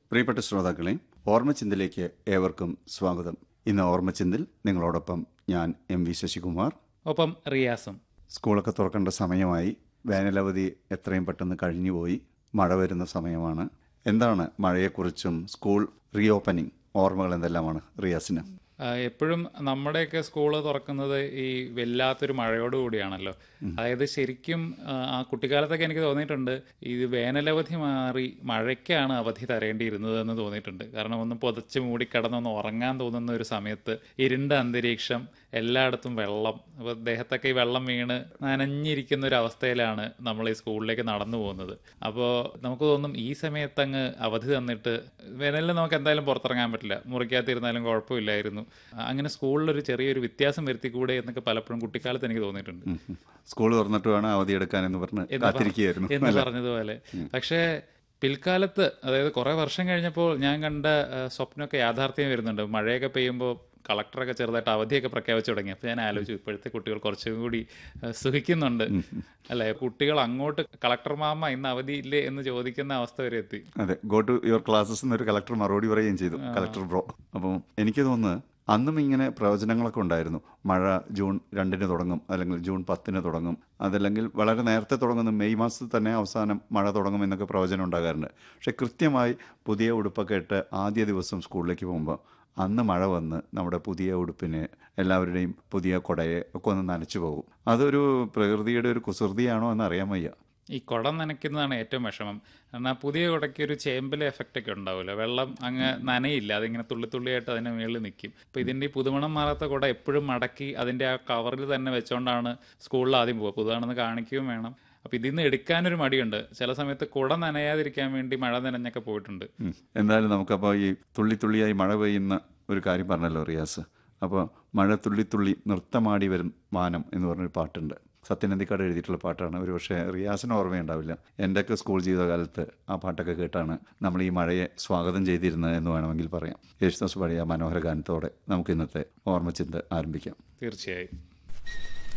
പ്രിയപ്പെട്ട ശ്രോതാക്കളെ ഓർമ്മച്ചിന്തിലേക്ക് ഏവർക്കും സ്വാഗതം ഇന്ന് ഓർമ്മച്ചിന്തിൽ നിങ്ങളോടൊപ്പം ഞാൻ എം വി ശശികുമാർ ഒപ്പം റിയാസും സ്കൂളൊക്കെ തുറക്കേണ്ട സമയമായി വേനലവധി എത്രയും പെട്ടെന്ന് കഴിഞ്ഞുപോയി മഴ വരുന്ന സമയമാണ് എന്താണ് മഴയെക്കുറിച്ചും സ്കൂൾ റീ ഓപ്പനിങ് ഓർമ്മകൾ എന്തെല്ലാമാണ് റിയാസിന് ആ, എപ്പോഴും നമ്മുടെയൊക്കെ സ്കൂള് തുറക്കുന്നത് ഈ വല്ലാത്തൊരു മഴയോട് കൂടിയാണല്ലോ അതായത് ശരിക്കും ആ, ആ കുട്ടിക്കാലത്തൊക്കെ എനിക്ക് തോന്നിയിട്ടുണ്ട് ഇത് വേനലവധി മാറി മഴയ്ക്കാണ് അവധി തരേണ്ടിയിരുന്നത് എന്ന് തോന്നിയിട്ടുണ്ട് കാരണം ഒന്ന് പുതച്ച് മൂടി കിടന്നൊന്ന് ഉറങ്ങാൻ തോന്നുന്ന ഒരു സമയത്ത് ഇരുണ്ട അന്തരീക്ഷം എല്ലായിടത്തും വെള്ളം അപ്പോൾ ദേഹത്തൊക്കെ ഈ വെള്ളം വീണ് നനഞ്ഞിരിക്കുന്ന ഒരു അവസ്ഥയിലാണ് നമ്മൾ ഈ സ്കൂളിലേക്ക് നടന്നു പോകുന്നത് അപ്പോൾ നമുക്ക് തോന്നും ഈ സമയത്ത് അങ്ങ് അവധി തന്നിട്ട് വേനലിൽ നമുക്ക് എന്തായാലും പുറത്തിറങ്ങാൻ പറ്റില്ല മുറിക്കകത്തിരുന്നാലും കുഴപ്പമില്ലായിരുന്നു അങ്ങനെ സ്കൂളിലൊരു ചെറിയൊരു വ്യത്യാസം വരുത്തിക്കൂടെ എന്നൊക്കെ പലപ്പോഴും കുട്ടിക്കാലത്ത് എനിക്ക് തോന്നിയിട്ടുണ്ട് സ്കൂൾ തുറന്നിട്ട് വേണം അവധി എടുക്കാനെന്ന് പറഞ്ഞ് എന്ന് പറ- കാത്തിരിക്കുകയായിരുന്നു എന്ന് പറഞ്ഞതുപോലെ പക്ഷേ പിൽക്കാലത്ത് അതായത് കുറെ വർഷം കഴിഞ്ഞപ്പോൾ ഞാൻ കണ്ട ആ, സ്വപ്നമൊക്കെ യാഥാർത്ഥ്യം വരുന്നുണ്ട് മഴയൊക്കെ പെയ്യുമ്പോൾ കളക്ടറൊക്കെ ചെറുതായിട്ട് അവധിയൊക്കെ പ്രഖ്യാപിച്ചു തുടങ്ങി അപ്പോൾ ഞാൻ ആലോചിച്ചു ഇപ്പോഴത്തെ കുട്ടികൾ കുറച്ചും കൂടി ആ, സുഖിക്കുന്നുണ്ട് അല്ലെ കുട്ടികൾ അങ്ങോട്ട് കളക്ടർ മാമ ഇന്ന് അവധിയില്ലേ എന്ന് ചോദിക്കുന്ന അവസ്ഥ വരെ എത്തി അതെ ഗോ ടു യുവർ ക്ലാസ്സസ് എന്നൊരു കളക്ടർ മറുപടി പറയുകയും ചെയ്തു കളക്ടർ ബ്രോ അപ്പം എനിക്ക് തോന്നുന്നു അന്നും ഇങ്ങനെ പ്രവചനങ്ങളൊക്കെ ഉണ്ടായിരുന്നു മഴ ജൂൺ രണ്ടിന് തുടങ്ങും അല്ലെങ്കിൽ ജൂൺ പത്തിന് തുടങ്ങും അതല്ലെങ്കിൽ വളരെ നേരത്തെ തുടങ്ങുന്ന മെയ് മാസത്തിൽ തന്നെ അവസാനം മഴ തുടങ്ങും എന്നൊക്കെ പ്രവചനം ഉണ്ടാകാറുണ്ട് പക്ഷെ കൃത്യമായി പുതിയ ഉടുപ്പൊക്കെ ഇട്ട് ആദ്യ ദിവസം സ്കൂളിലേക്ക് പോകുമ്പോൾ അന്ന് മഴ വന്ന് നമ്മുടെ പുതിയ ഉടുപ്പിന് എല്ലാവരുടെയും പുതിയ കുടയെ ഒക്കെ ഒന്ന് നനച്ചു പോകും അതൊരു പ്രകൃതിയുടെ ഒരു കുസൃതിയാണോ എന്ന് അറിയാൻ വയ്യ ഈ കുടം നനയ്ക്കുന്നതാണ് ഏറ്റവും വിഷമം കാരണം ആ പുതിയ കുടയ്ക്ക് ഒരു ചേമ്പിലെ എഫക്റ്റ് ഒക്കെ ഉണ്ടാവില്ല വെള്ളം അങ്ങ് നനയില്ല അതിങ്ങനെ തുള്ളി തുള്ളിയായിട്ട് അതിന്റെ മുകളിൽ നിൽക്കും അപ്പോൾ ഇതിന്റെ ഈ പുതുമണം മാറാത്ത കുട എപ്പോഴും മടക്കി അതിന്റെ ആ കവറിൽ തന്നെ വെച്ചുകൊണ്ടാണ് സ്കൂളിൽ ആദ്യം പോകുക പുതുതാണെന്ന് കാണിക്കുകയും വേണം അപ്പോൾ ഇതിൽ നിന്ന് എടുക്കാനൊരു മടിയുണ്ട് ചില സമയത്ത് കുട നനയാതിരിക്കാൻ വേണ്ടി മഴ നനഞ്ഞൊക്കെ പോയിട്ടുണ്ട് ഉം. എന്തായാലും നമുക്കപ്പോൾ ഈ തുള്ളി തുള്ളിയായി മഴ പെയ്യുന്ന ഒരു കാര്യം പറഞ്ഞല്ലോ റിയാസ് അപ്പോൾ മഴ തുള്ളി തുള്ളി നൃത്തമാടി വരും വാനം എന്ന് പറഞ്ഞൊരു പാട്ടുണ്ട് സത്യനന്ദിക്കാട് എഴുതിയിട്ടുള്ള പാട്ടാണ് ഒരു പക്ഷേ റിയാസിന് ഓർമ്മയുണ്ടാവില്ല എൻ്റെയൊക്കെ സ്കൂൾ ജീവിതകാലത്ത് ആ പാട്ടൊക്കെ കേട്ടാണ് നമ്മൾ ഈ മഴയെ സ്വാഗതം ചെയ്തിരുന്നത് എന്ന് വേണമെങ്കിൽ പറയാം യേശുദാസ് പാടിയ ആ മനോഹര ഗാനത്തോടെ നമുക്ക് ഇന്നത്തെ ഓർമ്മച്ചിന്ത ആരംഭിക്കാം തീർച്ചയായും